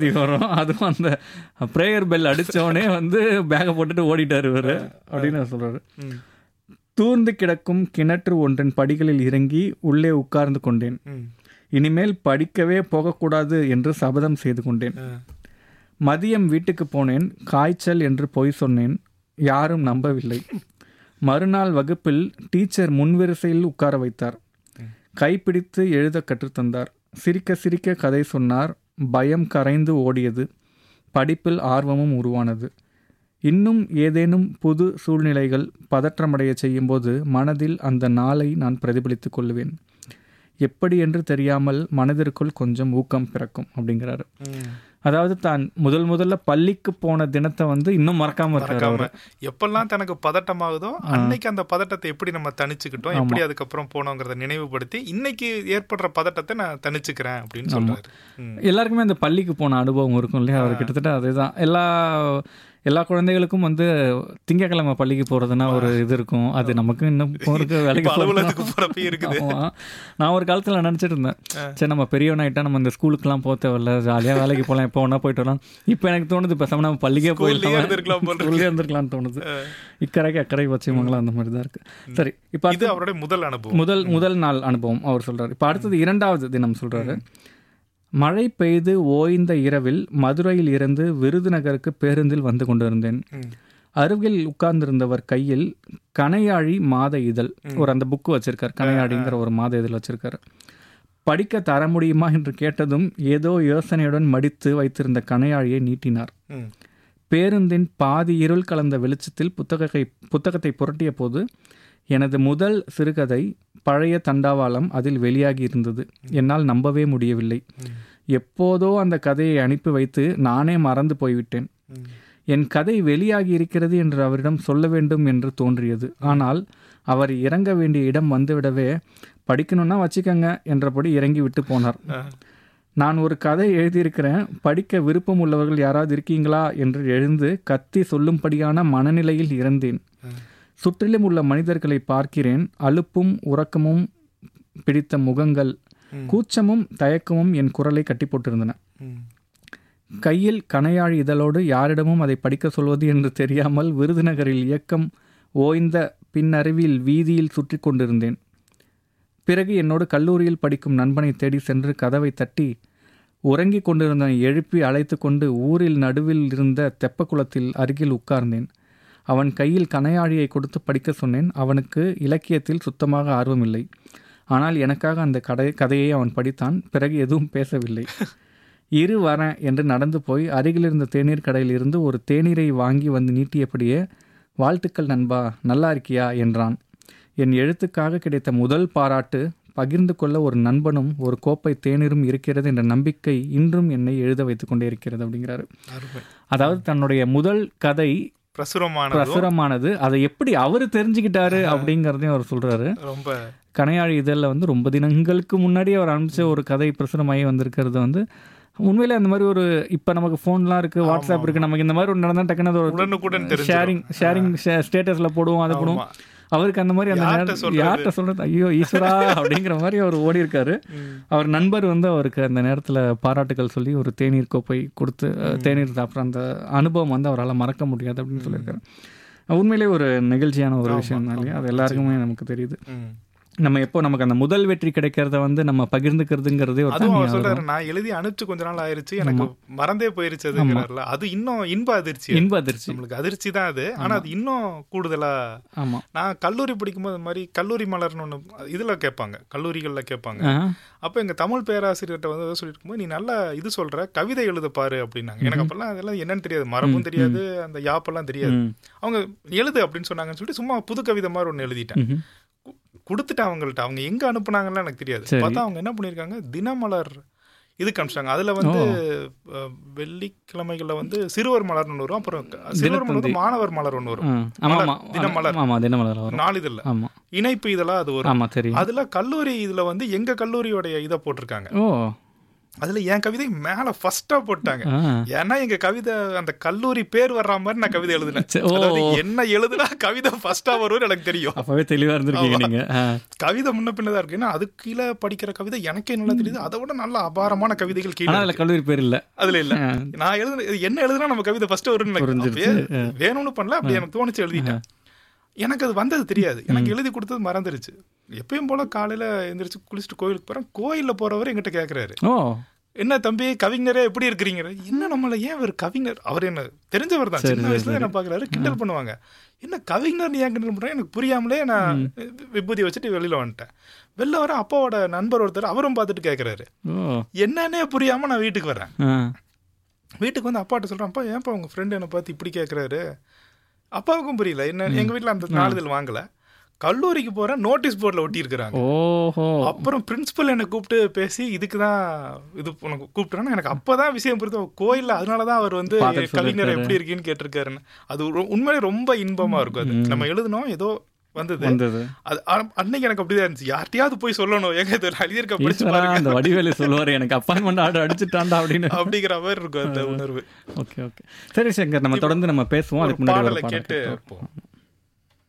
வரும் அதுவும் அந்த ப்ரேயர் பெல் அடித்தவொடனே வந்து பேக்கை போட்டுட்டு ஓடிட்டார் இவர் அப்படின்னு சொல்கிறாரு ம். தூர்ந்து கிடக்கும் கிணற்று ஒன்றின் படிகளில் இறங்கி உள்ளே உட்கார்ந்து கொண்டேன் ம். இனிமேல் படிக்கவே போகக்கூடாது என்று சபதம் செய்து கொண்டேன் ஆ. மதியம் வீட்டுக்கு போனேன் காய்ச்சல் என்று பொய் சொன்னேன் யாரும் நம்பவில்லை மறுநாள் வகுப்பில் டீச்சர் முன்வரிசையில் உட்கார வைத்தார் கைப்பிடித்து எழுத கற்றுத்தந்தார் சிரிக்க சிரிக்க கதை சொன்னார் பயம் கரைந்து ஓடியது படிப்பில் ஆர்வமும் உருவானது இன்னும் ஏதேனும் புது சூழ்நிலைகள் பதற்றமடைய செய்யும்போது மனதில் அந்த நாளை நான் பிரதிபலித்துக் கொள்ளுவேன் எப்படி என்று தெரியாமல் மனதிற்குள் கொஞ்சம் ஊக்கம் பிறக்கும் அப்படிங்கிறாரு ம். அதாவது தான் முதல் முதல்ல பள்ளிக்கு போன தினத்தை வந்து இன்னும் மறக்காம இருக்காரு மறக்காம அவரு. எப்பெல்லாம் தனக்கு பதட்டமாகுதோ அன்னைக்கு அந்த பதட்டத்தை எப்படி நம்ம தணிச்சுக்கிட்டோம் எப்படி அதுக்கப்புறம் போனோங்கிறத நினைவுபடுத்தி இன்னைக்கு ஏற்படுற பதட்டத்தை நான் தணிச்சுக்கிறேன் அப்படின்னு சொல்றாரு ம். எல்லாருக்குமே அந்த பள்ளிக்கு போன அனுபவம் இருக்கும் இல்லையா அவர் கிட்டத்தட்ட அதுதான் எல்லா எல்லா குழந்தைகளுக்கும் வந்து திங்கக்கிழமை பள்ளிக்கு போறதுன்னா ஒரு இது இருக்கும் அது நமக்கு இன்னும் போறதுக்கு வேலைக்கு இப்ப அலுவலகத்துக்கு போறதுக்கு போறப்ப இருக்குது ஆமா. நான் ஒரு காலத்துல நினைச்சிட்டு இருந்தேன் சரி நம்ம பெரியவனாயிட்டா நம்ம இந்த ஸ்கூலுக்குலாம் போக தேவையில்ல ஜாலியா வேலைக்கு போகலாம் எப்போ வேணா போயிட்டு வரலாம் இப்போ எனக்கு தோணுது பேசாம நம்ம பள்ளிக்கே ஸ்கூல்லயே இருந்திருக்கலாம் போல போயிடலாம் ஸ்கூல்லே இருந்திருக்கலாம்னு தோணுது இக்கரைக்கு அக்கறை வச்சுமங்களாம் அந்த மாதிரி தான் இருக்கு சரி இப்போ இது அவருடைய முதல் அனுபவம் முதல் முதல் நாள் அனுபவம் அவர் சொல்றாரு இப்போ அடுத்தது இரண்டாவது தினம் சொல்றாரு மழை பெய்து ஓய்ந்த இரவில் மதுரையில் இருந்து விருதுநகருக்கு பேருந்தில் வந்து கொண்டிருந்தேன் ம். அருகில் உட்கார்ந்திருந்தவர் கையில் கனையாழி மாத இதழ் ஒரு அந்த புக்கு வச்சிருக்கார் கனையாழிங்கிற ஒரு மாத இதழ் வச்சிருக்காரு படிக்க தர முடியுமா என்று கேட்டதும் ஏதோ யோசனையுடன் மடித்து வைத்திருந்த கனையாழியை நீட்டினார் ம். பேருந்தின் பாதி இருள் கலந்த வெளிச்சத்தில் புத்தகத்தை புத்தகத்தை புரட்டிய போது எனது முதல் சிறுகதை பழைய தண்டாவாளம் அதில் வெளியாகி இருந்தது என்னால் நம்பவே முடியவில்லை எப்போதோ அந்த கதையை அனுப்பி வைத்து நானே மறந்து போய்விட்டேன் ம். என் கதை வெளியாகி இருக்கிறது என்று அவரிடம் சொல்ல வேண்டும் என்று தோன்றியது ஆனால் அவர் இறங்க வேண்டிய இடம் வந்துவிடவே படிக்கணும்னா வச்சுக்கங்க என்றபடி இறங்கி விட்டு போனார் ஆ. நான் ஒரு கதை எழுதியிருக்கிறேன் படிக்க விருப்பம் உள்ளவர்கள் யாராவது இருக்கீங்களா என்று எழுந்து கத்தி சொல்லும்படியான மனநிலையில் இருந்தேன் சுற்றிலும் உள்ள மனிதர்களை பார்க்கிறேன் அலுப்பும் உறக்கமும் பிடித்த முகங்கள் கூச்சமும் தயக்கமும் என் குரலை கட்டி போட்டிருந்தன ம். கையில் கனையாழி இதழோடு யாரிடமும் அதை படிக்க சொல்வது என்று தெரியாமல் விருதுநகரில் இயக்கம் ஓய்ந்த பின்னருவில் வீதியில் சுற்றி கொண்டிருந்தேன் பிறகு என்னோடு கல்லூரியில் படிக்கும் நண்பனை தேடி சென்று கதவை தட்டி உறங்கிக் கொண்டிருந்தவனை எழுப்பி அழைத்து கொண்டு ஊரில் நடுவில் இருந்த தெப்பக்குளத்தில் அருகில் உட்கார்ந்தேன் அவன் கையில் கனையாழியை கொடுத்து படிக்க சொன்னேன் அவனுக்கு இலக்கியத்தில் சுத்தமாக ஆர்வமில்லை ஆனால் எனக்காக அந்த கடை கதையை அவன் படித்தான் பிறகு எதுவும் பேசவில்லை இரு வரேன் என்று நடந்து போய் அருகில் இருந்த தேநீர் கடையில் இருந்து ஒரு தேநீரை வாங்கி வந்து நீட்டியபடியே வாழ்த்துக்கள் நண்பா நல்லா இருக்கியா என்றான் என் எழுத்துக்காக கிடைத்த முதல் பாராட்டு பகிர்ந்து கொள்ள ஒரு நண்பனும் ஒரு கோப்பை தேநீரும் இருக்கிறது என்ற நம்பிக்கை இன்றும் என்னை எழுத வைத்துக் கொண்டே இருக்கிறது அப்படிங்கிறாரு அருமை அதாவது தன்னுடைய முதல் கதை பிரசுரமானதும் பிரசுரமானது அதை எப்படி அவரு தெரிஞ்சுக்கிட்டாரு அப்படிங்கிறதையும் அவர் சொல்றாரு ரொம்ப கனையாழி இதழில் வந்து ரொம்ப தினங்களுக்கு முன்னாடி அவர் அனுப்பிச்ச ஒரு கதை பிரசுரமாகி வந்திருக்கிறது வந்து உண்மையிலே அந்த மாதிரி ஒரு இப்போ நமக்கு ஃபோன்லாம் இருக்குது வாட்ஸ்அப் இருக்குது நமக்கு இந்த மாதிரி ஒரு நடந்தால் டக்குன்னு அது ஒரு உடனுக்குடன் தெரிஞ்சிடும். ஷேரிங் ஷேரிங் ஸ்டேட்டஸில் போடுவோம் அதை போடுவோம் ஆமா. அவருக்கு அந்த மாதிரி அந்த யார்கிட்ட நேரத்துல சொல்றது? யார்கிட்ட சொல்றது ஐயோ ஈஸ்வரா அப்படிங்கிற மாதிரி அவர் ஓடி இருக்காரு அவர் நண்பர் வந்து அவருக்கு அந்த நேரத்தில் பாராட்டுகள் சொல்லி ஒரு தேநீர் கோப்பை கொடுத்து அஹ், தேநீர் சாப்பிட்ற அந்த அனுபவம் வந்து அவரால் மறக்க முடியாது அப்படின்னு சொல்லியிருக்காரு உண்மையிலே ஒரு நெகிழ்ச்சியான ஒரு விஷயம் தான் இல்லையா அது எல்லாருக்குமே நமக்கு தெரியுது ம். நம்ம எப்போ நமக்கு அந்த முதல் வெற்றி கிடைக்கிறத வந்து நம்ம பகிர்ந்துக்கிறதுங்கிறதே ஒரு அதுவும் தனி அவர் சொல்றாரு நான் எழுதி அனுப்பிச்சு கொஞ்ச நாள் ஆயிருச்சு எனக்கு மறந்தே போயிருச்சதுங்கிறாருல அது இன்னும் இன்ப அதிர்ச்சி அது. இன்ப அதிர்ச்சி நம்மளுக்கு அதிர்ச்சி தான் அது ஆனா அது இன்னும் கூடுதலா ஆமா நான் கல்லூரி படிக்கும்போது இந்த மாதிரி கல்லூரி மலர்னு ஒண்ணு இதுல கேட்பாங்க கல்லூரிகள்ல கேட்பாங்க ஆ, அப்ப எங்க தமிழ் பேராசிரியர்கிட்ட வந்து சொல்லிட்டு இருக்கும்போது நீ நல்லா இது சொல்ற கவிதை எழுத பாரு அப்படின்னாங்க எனக்கு அப்பெல்லாம் அதெல்லாம் என்னன்னு தெரியாது மரபும் தெரியாது அந்த யாப்பெல்லாம் தெரியாது ம், அவங்க எழுது அப்படின்னு சொன்னாங்கன்னு சொல்லிட்டு சும்மா புது கவிதை மாதிரி ஒண்ணு எழுதிட்டேன் ம்ஹும். கு- கொடுத்துட்டேன் அவங்கள்ட்ட அவங்க எங்க அனுப்புனாங்கன்னு எனக்கு தெரியாது சரி. பார்த்தா அவங்க என்ன பண்ணிருக்காங்க தினமலர் இது காமிச்சிட்டாங்க அதுல வந்து அஹ், வெள்ளிக்கிழமைகள்ல வந்து சிறுவர் மலர்னு ஒன்று வரும் அப்புறம் க- சிறுவர் மலர் வந்து மாணவர் மலர் ஒன்று ஆ, வரும் ஆமா மலர், ஆமா தினமலர். ஆமா தினமலர் வரும் நாளிதழ்ல ஆமா இணைப்பு இதெல்லாம் அது வரும் ஆமா தெரியும் அதுல கல்லூரி இதுல வந்து எங்க கல்லூரியோடைய இதை போட்டிருக்காங்க ஓ அதுல என் கவிதை மேல ஃபர்ஸ்டா போட்டாங்க ஆ. ஏன்னா எங்க கவிதை அந்த கல்லூரி பேர் வர்ற மாதிரி நான் கவிதை எழுதினேன் சரி, ஓ. அதாவது என்ன எழுதுனா கவிதை ஃபர்ஸ்டா வரும்னு எனக்கு தெரியும் அப்பவே தெளிவா இருந்திருக்கீங்க நீங்க ஆ. கவிதை முன்ன பின்னதா இருக்கு ஏன்னா அதுக்கு கீழே படிக்கிற கவிதை எனக்கே நல்லா தெரியுது அதை விட நல்ல அபாரமான கவிதைகள் கீழே ஆனா இருக்கு. அதுல கல்லூரி பேர் இல்ல அதுல இல்ல ஆ. நான் எழுதுன இது என்ன எழுதுனா நம்ம கவிதை ஃபர்ஸ்ட் வரும்னு எனக்கு புரிஞ்சிருச்சு. அப்பயே வேணும்னு பண்ணல அப்படி எனக்கு தோணுச்சு எழுதிட்டேன் எனக்கு அது வந்தது தெரியாது எனக்கு எழுதி கொடுத்தது மறந்துருச்சு எப்பயும் போல காலையில எந்திரிச்சு குளிச்சுட்டு கோயிலுக்கு போறேன் கோயில்ல போறவர் என்கிட்ட கேக்குறாரு ஓ என்ன தம்பி கவிஞரே எப்படி இருக்கிறீங்க என்ன நம்மள ஏன் ஒரு கவிஞர் அவர் என்ன தெரிஞ்சவர் தான் சரி, சின்ன சரி, வயசுல என்ன பாக்குறாரு கிண்டல் பண்ணுவாங்க என்ன கவிஞர் நீ ஏன் கிண்டல் பண்ற எனக்கு புரியாமலே நான் விபூதி வச்சுட்டு வெளியில வந்துட்டேன் வெளில வர அப்பாவோட நண்பர் ஒருத்தர் அவரும் பார்த்துட்டு கேக்குறாரு ஓ என்னன்னே புரியாம நான் வீட்டுக்கு வரேன் ஆ. வீட்டுக்கு வந்து அப்பாட்ட சொல்றேன் அப்பா ஏன்ப்பா உங்க ஃப்ரெண்ட் என்னை பார்த்து இப்படி கேக்குறாரு அப்பாவுக்கும் புரியல என்ன எங்க வீட்ல அந்த நாளிதழ் வாங்கல கல்லூரிக்கு போறேன் நோட்டீஸ் போர்டில் ஒட்டி இருக்கிறாங்க ஓஹோ அப்புறம் பிரின்சிபல் என்னை கூப்பிட்டு பேசி இதுக்கு தான் இது உனக்கு கூப்பிட்டுறாங்க எனக்கு அப்பதான் விஷயம் புரியுது கோயில்ல அதனால தான் அவர் வந்து பார்த்துட்டு கவிஞர் சொல்லிருக்காரு. எப்படி இருக்கீன்னு கேட்டிருக்காருன்னு அது ரொ- உண்மையிலே ரொம்ப இன்பமா இருக்கும் அது நம்ம எழுதணும் ஏதோ வந்தது வந்தது அது ஆனா- அன்னைக்கு எனக்கு அப்படிதான் இருந்துச்சு யார்ட்டையாவது போய் சொல்லணும் எங்க இது எழுதியிருக்க படிச்சு ஈஸ்வரா, பாருங்க அந்த வடிவேலு சொல்லுவாரு எனக்கு அப்பாயின்மெண்ட் ஆர்டர் அடிச்சுட்டாண்டா அப்படின்னு அப்படிங்கிற மாதிரி இருக்கும் அந்த உணர்வு ஓகே ஓகே சரி சங்கர் நம்ம தொடர்ந்து நம்ம பேசுவோம் ஒரு அதுக்கு முன்னாடி ஒரு பாடலை பாடல் கேட்டு கேட்போம். போவோம்